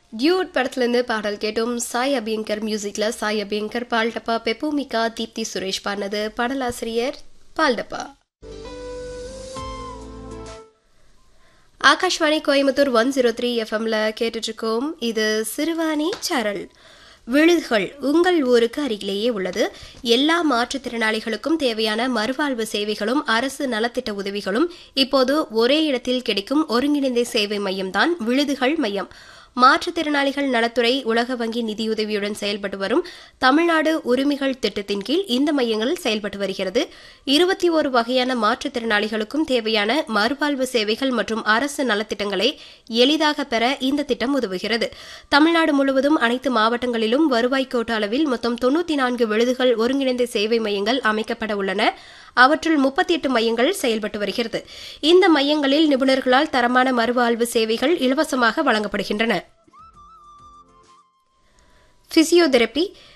Dude படத்துலேருந்து பாடல் கேட்டோம் சாய் அபியங்கர் மியூசிக்கில் சாய் அபியங்கர் பால்டப்பா பெப்போமிகா தீப்தி சுரேஷ் பாடினது பாடலாசிரியர் Paal Dabba Akashvani Coimbatore one zero three எஃப்எம்ல கேட்டுட்ருக்கோம் இது சிறுவாணி சரல் விழுதுகள் உங்கள் ஊருக்கு அருகிலேயே உள்ளது எல்லா மாற்றுத்திறனாளிகளுக்கும் தேவையான மறுவாழ்வு சேவைகளும் அரசு நலத்திட்ட உதவிகளும் இப்போது ஒரே இடத்தில் கிடைக்கும் ஒருங்கிணைந்த சேவை மையம்தான் விழுதுகள் மையம் மாற்றுத்திறனாளிகள் நலத்துறை உலக வங்கி நிதியுதவியுடன் செயல்பட்டு வரும் தமிழ்நாடு உரிமைகள் திட்டத்தின் கீழ் இந்த மையங்கள் செயல்பட்டு வருகிறது இருபத்தி ஒரு வகையான மாற்றுத்திறனாளிகளுக்கும் தேவையான மறுவாழ்வு சேவைகள் மற்றும் அரசு நலத்திட்டங்களை எளிதாக பெற இந்த திட்டம் உதவுகிறது தமிழ்நாடு முழுவதும் அனைத்து மாவட்டங்களிலும் வருவாய் கோட்ட அளவில் மொத்தம் தொன்னூத்தி நான்கு விழுதுகள் ஒருங்கிணைந்த சேவை மையங்கள் அமைக்கப்பட உள்ளன அவற்றுள் முப்பத்தி எட்டு மையங்கள் செயல்பட்டு வருகிறது இந்த மையங்களில் நிபுணர்களால் தரமான மறுவாழ்வு சேவைகள் இலவசமாக வழங்கப்படுகின்றன பிசியோதெரப்பி